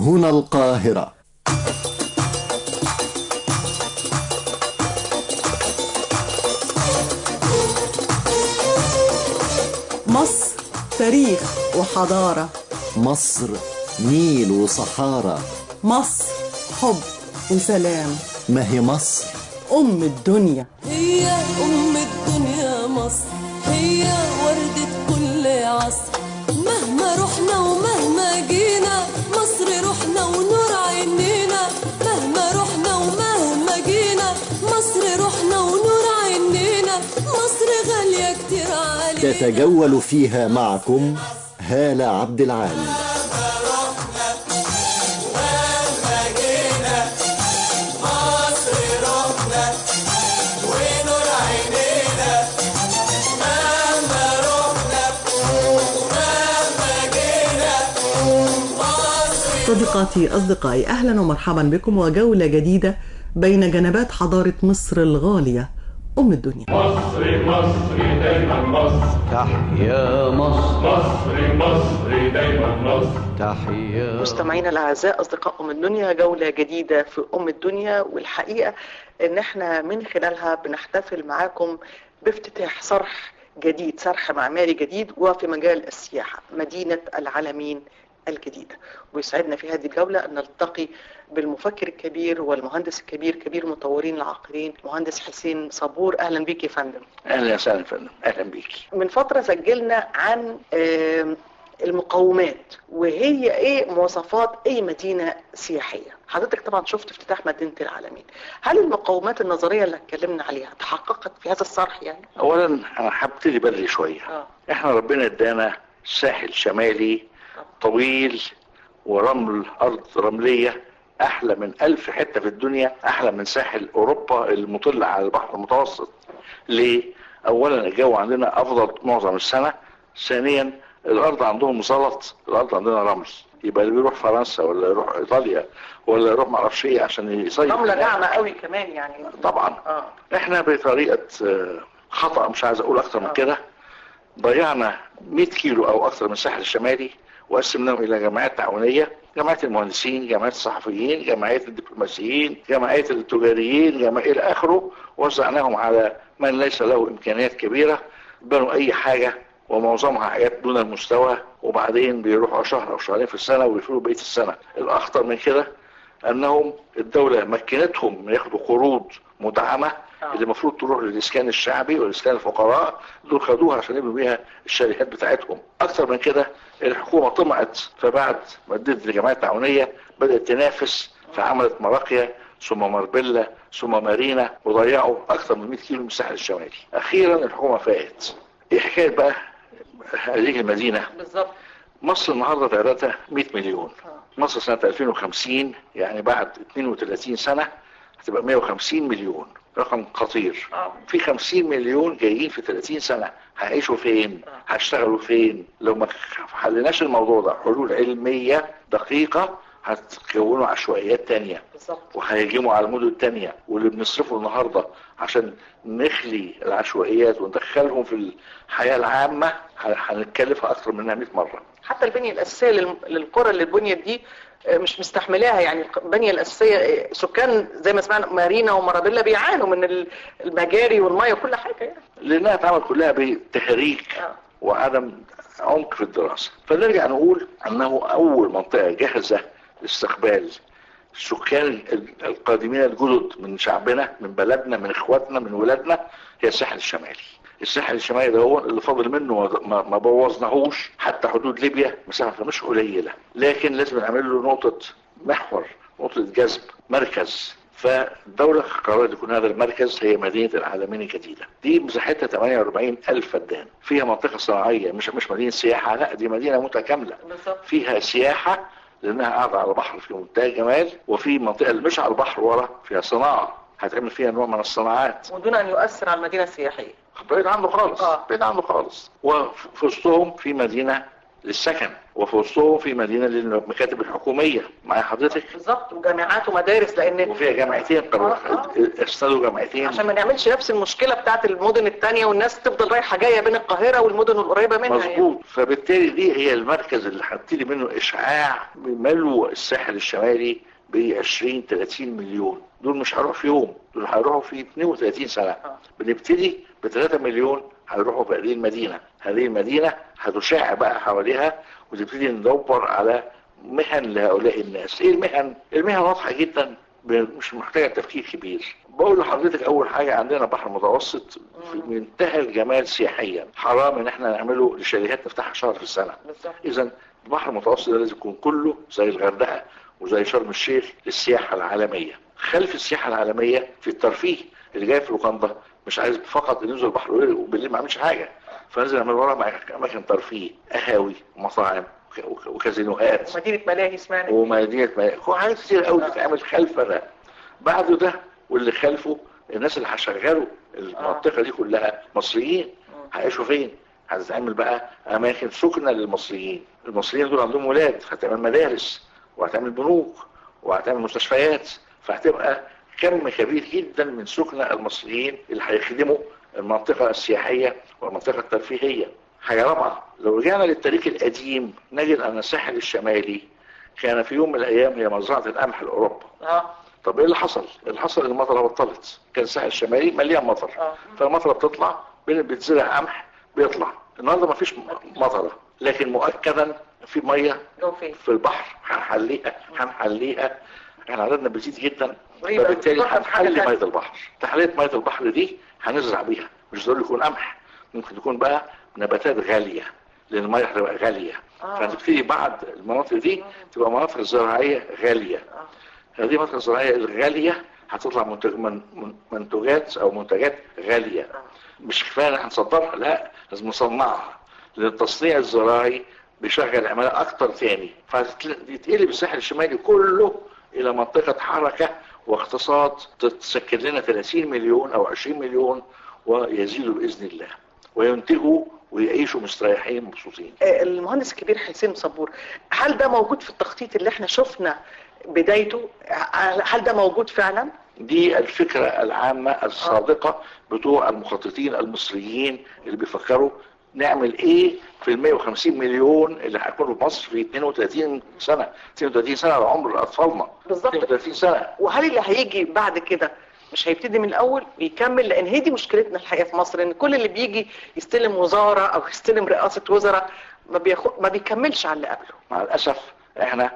هنا القاهرة مصر تاريخ وحضارة مصر نيل وصحارى مصر حب وسلام ما هي مصر أم الدنيا هي أم الدنيا مصر هي وردة كل عصر مهما رحنا ومهما جينا مصر روحنا ونور عينينا مهما رحنا ومهما جينا مصر روحنا ونور عينينا مصر غالية كتير علينا تتجول فيها معكم هالة عبد العال صديقاتي أصدقائي أهلا ومرحبا بكم وجولة جديدة بين جنبات حضارة مصر الغالية أم الدنيا مصر مصر دايما مصر تحيا مصر مصر مصر دايما مصر تحيا مستمعينا الاعزاء اصدقاء ام الدنيا جوله جديده في ام الدنيا والحقيقه ان احنا من خلالها بنحتفل معاكم بافتتاح صرح جديد صرح معماري جديد وفي مجال السياحه مدينه العالمين الجديدة ويسعدنا في هذه الجولة أن نلتقي بالمفكر الكبير والمهندس الكبير كبير المطورين العاقلين مهندس حسين صبور أهلا بك يا فندم اهلا وسهلا يا فندم اهلا بيكي من فترة سجلنا عن آم، المقومات وهي ايه مواصفات اي مدينة سياحية حضرتك طبعا شفت افتتاح مدينة العالمين هل المقومات النظرية اللي اتكلمنا عليها تحققت في هذا الصرح يعني اولا انا هبتدي بدري شويه اه احنا ربنا ادانا ساحل شمالي طويل ورمل ارض رمليه احلى من الف حته في الدنيا احلى من ساحل اوروبا المطل على البحر المتوسط ليه اولا الجو عندنا افضل معظم السنه ثانيا الارض عندهم زلط الارض عندنا رمل يبقى اللي بيروح فرنسا ولا يروح ايطاليا ولا يروح معرفش ايه عشان يصيف رملة ناعمة قوي كمان يعني طبعا اه احنا بطريقه آه، خطا مش عايز اقول اكتر من كده ضيعنا 100 كيلو او اكتر من الساحل الشمالي وقسمناهم الى جمعيات تعاونيه جمعيه المهندسين جمعيه الصحفيين جمعيه الدبلوماسيين جمعيه التجاريين جمعيه الى اخره وزعناهم على من ليس له امكانيات كبيره بنوا اي حاجه ومعظمها حاجات دون المستوى وبعدين بيروحوا شهر او شهرين في السنه ويقفلوا بقيه السنه الاخطر من كده انهم الدوله مكنتهم من ياخدوا قروض مدعمه آه. اللي المفروض تروح للاسكان الشعبي والاسكان الفقراء دول خدوها عشان يبنوا بيها الشاليهات بتاعتهم اكتر من كده الحكومه طمعت فبعد ما ادت الجمعيه التعاونيه بدات تنافس فعملت مراقيه ثم مربله ثم مارينا وضيعوا اكثر من 100 كيلو من الساحل الشمالي اخيرا الحكومه فاقت ايه حكايه بقى هذه المدينه بالظبط مصر النهارده تعدادها 100 مليون مصر سنة 2050 يعني بعد 32 سنة هتبقى 150 مليون رقم خطير آه. في 50 مليون جايين في 30 سنة هيعيشوا فين هيشتغلوا فين لو ما حلناش الموضوع ده حلول علمية دقيقة هتكونوا عشوائيات تانية بالظبط وهيهجموا على المدن التانية واللي بنصرفه النهاردة عشان نخلي العشوائيات وندخلهم في الحياة العامة ه- هنتكلفها أكتر منها 100 مرة حتى البنية الأساسية للم- للقرى اللي اتبنيت دي آه، مش مستحملاها يعني البنية الأساسية آه، سكان زي ما سمعنا مارينا ومارابيلا بيعانوا من ال- المجاري والمية وكل حاجة يعني لانها اتعمل كلها بتهريج آه. وعدم عمق في الدراسه فنرجع نقول انه اول منطقه جاهزه لاستقبال السكان ال- القادمين الجدد من شعبنا من بلدنا من اخواتنا من ولادنا هي الساحل الشمالي الساحل الشمالي ده هو اللي فاضل منه ما- ما, ما بوظناهوش حتى حدود ليبيا مسافه مش قليله لكن لازم نعمل له نقطه محور نقطه جذب مركز فالدولة قررت يكون هذا المركز هي مدينة العالمين الجديدة دي مساحتها 48 ألف فدان فيها منطقة صناعية مش مش مدينة سياحة لا دي مدينة متكاملة بالظبط فيها سياحة لأنها قاعدة على البحر في منتهى الجمال وفي منطقة اللي مش على البحر ورا فيها صناعة هتعمل فيها نوع من الصناعات ودون أن يؤثر على المدينة السياحية بعيد عنه خالص آه. بعيد عنه خالص وفي وسطهم في مدينة للسكن وفي وسطهم في مدينه للمكاتب الحكوميه معايا حضرتك بالظبط وجامعات ومدارس لان وفيها جامعتين قرروا آه، آه. ارسلوا جامعتين عشان ما نعملش نفس المشكله بتاعت المدن التانية والناس تفضل رايحه جايه بين القاهره والمدن القريبه منها يعني. مظبوط فبالتالي دي هي المركز اللي هبتدي منه اشعاع بملو الساحل الشمالي ب 20 30 مليون دول مش هيروحوا في يوم دول هيروحوا في 32 سنه بنبتدي ب 3 مليون هيروحوا في هذه المدينه هذه المدينه هتشع بقى حواليها وتبتدي ندور على مهن لهؤلاء الناس ايه المهن المهن واضحه جدا ب- مش محتاجه تفكير كبير بقول لحضرتك اول حاجه عندنا بحر متوسط في منتهى الجمال سياحيا حرام ان احنا نعمله لشاليهات نفتحها شهر في السنه بالظبط. اذا البحر المتوسط ده لازم يكون كله زي الغردقه وزي شرم الشيخ للسياحه العالميه خلف السياحه العالميه في الترفيه اللي جاي في لوكاندا مش عايز فقط ينزل البحر وبالليل ما يعملش حاجه فنزل من ورا مع اماكن ترفيه قهاوي ومطاعم وك- وك- وكازينوهات مدينه ملاهي سمعنا ومدينه ما- هو حاجات كتير قوي تتعمل خلف ده بعده ده واللي خلفه الناس اللي هشغلوا المنطقه دي كلها مصريين هيعيشوا فين؟ هتتعمل بقى اماكن سكنه للمصريين المصريين دول عندهم ولاد فهتعمل مدارس وهتعمل بنوك وهتعمل مستشفيات فهتبقى كم كبير جدا من سكنى المصريين اللي هيخدموا المنطقه السياحيه والمنطقه الترفيهيه حاجه رابعه لو رجعنا للتاريخ القديم نجد ان الساحل الشمالي كان في يوم من الايام هي مزرعه القمح لاوروبا اه طب ايه اللي حصل؟ اللي حصل ان المطره بطلت كان الساحل الشمالي مليان مطر آه. فالمطره بتطلع بين- بتزرع قمح بيطلع النهارده ما فيش مطره لكن مؤكدا في ميه جو فين في البحر هنحليها هنحليها احنا عددنا بيزيد جدا ويبقى فبالتالي بتفكر في حاجة هنحلي تانية. ميه البحر تحليه ميه البحر دي هنزرع بيها مش ضروري يكون قمح ممكن تكون بقى نباتات غاليه لان الميه هتبقى غاليه آه. فهتبتدي بعد المناطق دي تبقى مناطق زراعيه غاليه هذه المناطق الزراعيه الغاليه هتطلع منتج من من- منتجات او منتجات غاليه مش كفايه ان احنا نصدرها لا لازم نصنعها لان التصنيع الزراعي بيشغل عماله اكتر تاني فيتقلب الساحل الشمالي كله الى منطقه حركه واقتصاد تسكن لنا 30 مليون او 20 مليون ويزيدوا باذن الله وينتجوا ويعيشوا مستريحين مبسوطين آه، المهندس الكبير حسين صبور هل ده موجود في التخطيط اللي احنا شفنا بدايته هل هل ده موجود فعلا دي الفكرة العامة الصادقة بتوع المخططين المصريين اللي بيفكروا نعمل ايه في ال 150 مليون اللي هيكونوا في مصر في 32 سنة 32 سنة على عمر اطفالنا بالظبط. 32 سنة وهل اللي هيجي بعد كده مش هيبتدي من الاول ويكمل لان هي دي مشكلتنا الحقيقه في مصر ان كل اللي بيجي يستلم وزاره او يستلم رئاسه وزراء ما بياخد ما بيكملش على اللي قبله مع الاسف احنا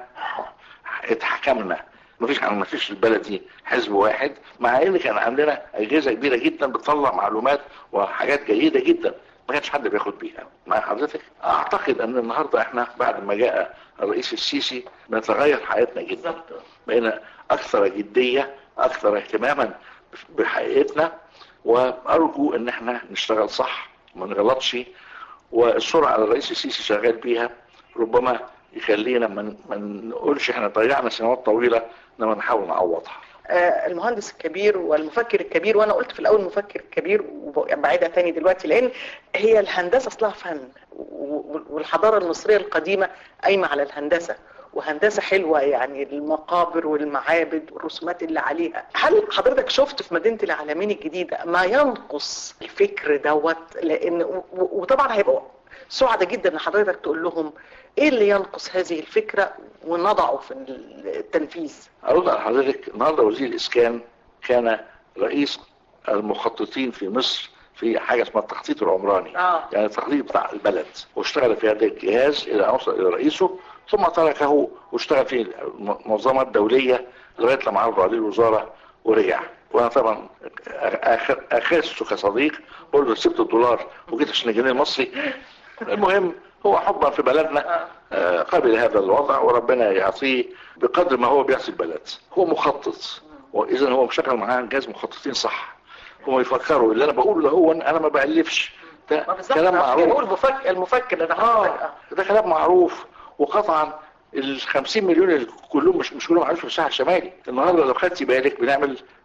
اتحكمنا مفيش ما فيش في البلد دي حزب واحد مع ان كان عندنا اجهزه كبيره جدا بتطلع معلومات وحاجات جيده جدا ما كانش حد بياخد بيها مع حضرتك اعتقد ان النهارده احنا بعد ما جاء الرئيس السيسي بنتغير حياتنا جدا بقينا اكثر جديه اكثر اهتماما بحقيقتنا وارجو ان احنا نشتغل صح وما نغلطش والسرعه اللي الرئيس السيسي شغال بيها ربما يخلينا ما ما نقولش احنا ضيعنا سنوات طويله انما نحاول نعوضها آه، المهندس الكبير والمفكر الكبير وانا قلت في الاول مفكر كبير وبعيدها تاني دلوقتي لان هي الهندسه اصلها فن و- والحضاره المصريه القديمه قايمه على الهندسه وهندسه حلوه يعني المقابر والمعابد والرسومات اللي عليها هل حضرتك شفت في مدينه العالمين الجديده ما ينقص الفكر دوت لان و- و- وطبعا هيبقوا سعداء جدا ان حضرتك تقول لهم ايه اللي ينقص هذه الفكره ونضعه في التنفيذ ارد على حضرتك النهارده وزير الاسكان كان رئيس المخططين في مصر في حاجه اسمها التخطيط العمراني آه. يعني التخطيط بتاع البلد واشتغل في هذا الجهاز الى ان وصل الى رئيسه ثم تركه واشتغل في المنظمه الدوليه لغايه لما عرضوا عليه الوزاره ورجع وانا طبعا آخر اخذته كصديق بقول له سبت الدولار وجيت عشان الجنيه المصري المهم هو حبا في بلدنا آه، قبل هذا الوضع وربنا يعطيه بقدر ما هو بيعطي البلد هو مخطط واذا هو مشغل معاه جهاز مخططين صح هم يفكروا اللي انا بقوله ده هو انا ما بالفش ده ما بالظبط كلام أنا بقول معروف مفكر المفكر انا اه حضرتك ده كلام معروف وقطعا ال 50 مليون اللي كلهم مش مش كلهم عايشين في الساحل الشمالي النهارده لو خدتي بالك بنعمل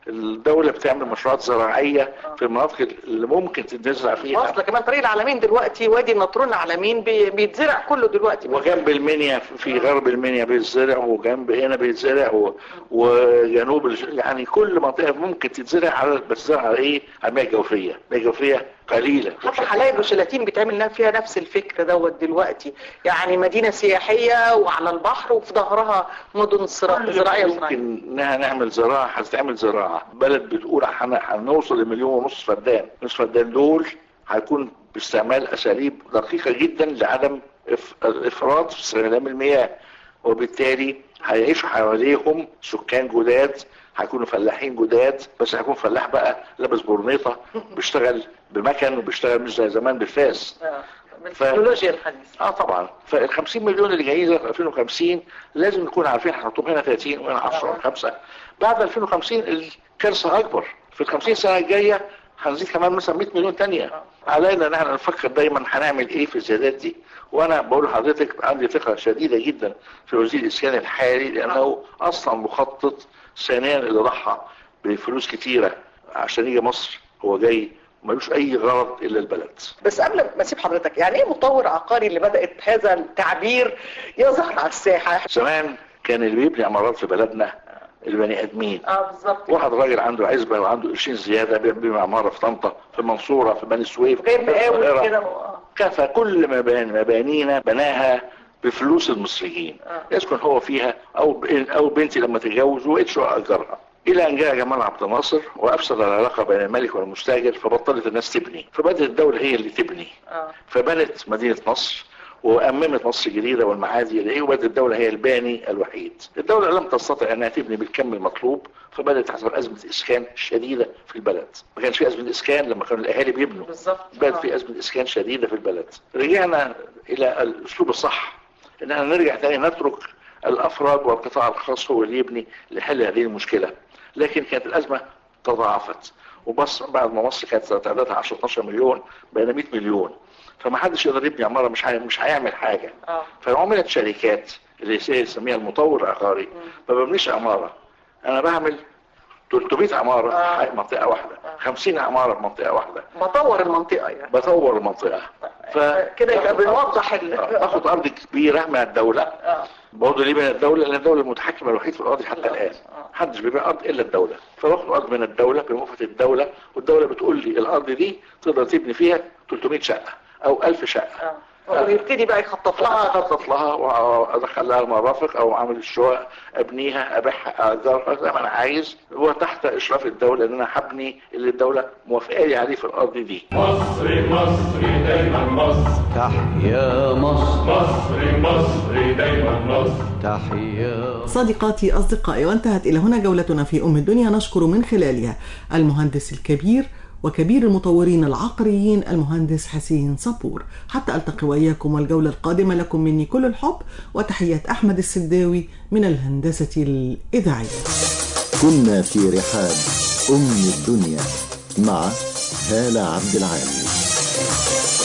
الدولة بتعمل مشروعات زراعية في المناطق اللي ممكن تتزرع فيها واصله كمان طريق العالمين دلوقتي وادي النطرون العالمين بي- بيتزرع كله دلوقتي وجنب المنيا في غرب المنيا بيتزرع وجنب هنا بيتزرع و... وجنوب الج... يعني كل منطقة ممكن تتزرع على بتزرع على ايه؟ على المياه الجوفية، المياه الجوفية قليلة حتى حلايب وشلاتين بيتعمل فيها نفس الفكر دوت دلوقتي يعني مدينه سياحيه وعلى البحر وفي ظهرها مدن صرا- زراعيه صناعيه ممكن انها نعمل زراعة هتتعمل زراعة بلد بتقول هن- هنوصل لمليون ونص فدان نص فدان دول هيكون باستعمال اساليب دقيقة جدا لعدم إف- الافراط في استخدام المياه وبالتالي هيعيشوا حواليهم سكان جداد هيكونوا فلاحين جداد بس هيكون فلاح بقى لابس برنيطة بيشتغل بمكن وبيشتغل مش زي زمان بالفاس آه، بالتكنولوجيا الحديثة اه طبعا فال 50 مليون اللي جايين في 2050 لازم نكون عارفين هنحطهم هنا 30 وهنا 10 وهنا 5 بعد 2050 الكارثه اكبر في ال 50 سنه الجايه هنزيد كمان مثلا 100 مليون تانية علينا ان احنا نفكر دايما هنعمل ايه في الزيادات دي وانا بقول لحضرتك عندي ثقه شديده جدا في وزير الاسكان الحالي لانه اصلا مخطط ثانيا اللي ضحى بفلوس كتيره عشان يجي مصر هو جاي ملوش اي غرض الا البلد بس قبل ما اسيب حضرتك يعني ايه مطور عقاري اللي بدات هذا التعبير يظهر على الساحه زمان كان اللي بيبني عمارات في بلدنا البني ادمين اه بالظبط واحد راجل عنده عزبه وعنده قرشين زياده بيبني عماره في طنطا في المنصوره في بني سويف غير في مقاول القاهرة. كده آه. كفى كل مباني مبانينا بناها بفلوس المصريين آه. يسكن هو فيها او ب- او بنتي لما تتجوز وقتش اجرها الى ان جاء جمال عبد الناصر وافسد العلاقه بين الملك والمستاجر فبطلت الناس تبني فبدات الدوله هي اللي تبني اه فبنت مدينة نصر وأممت مصر الجديدة والمعادي إليه وبدأت الدولة هي الباني الوحيد الدولة لم تستطع أنها تبني بالكم المطلوب فبدأت تحصل أزمة إسكان شديدة في البلد ما كانش في أزمة إسكان لما كانوا الأهالي بيبنوا بالظبط بدأت آه. في أزمة إسكان شديدة في البلد رجعنا إلى الأسلوب الصح إن احنا نرجع تاني نترك الأفراد والقطاع الخاص هو اللي يبني لحل هذه المشكلة لكن كانت الأزمة تضاعفت وبس بعد ما مصر كانت تعدادها 10 12 مليون بقينا 100 مليون فما حدش يقدر يبني عماره مش هي- مش هيعمل حاجه اه فعملت شركات اللي هي يسميها المطور العقاري ما ببنيش عماره انا بعمل 300 عماره آه. في منطقه واحده 50 عماره في منطقه واحده بطور المنطقه يعني بطور المنطقه ف كده يبقى بنوضح ال آه، باخد ارض كبيره من الدوله اه برضه ليه من الدولة؟ لأن الدولة المتحكمة الوحيد في الأراضي حتى الآن. محدش بيبيع أرض إلا الدولة. فباخد أرض من الدولة بموافقة الدولة والدولة بتقول لي الأرض دي تقدر تبني فيها 300 شقة أو 1000 شقة. اه ويبتدي بقى يخطط لها اخطط لها وادخل لها المرافق او اعمل الشقق ابنيها ابيعها اجرها زي ما انا عايز وتحت اشراف الدوله ان انا هبني اللي الدوله موافقه لي عليه في الارض دي مصري مصري دايما مصر تحيا مصر مصري مصري دايما مصر تحيا صديقاتي أصدقائي وانتهت إلى هنا جولتنا في أم الدنيا نشكر من خلالها المهندس الكبير وكبير المطورين العقاريين المهندس حسين صبور حتى ألتقي وإياكم والجولة القادمة لكم مني كل الحب وتحيات أحمد السداوي من الهندسة الإذاعية كنا في رحاب أم الدنيا مع هالة عبد العالي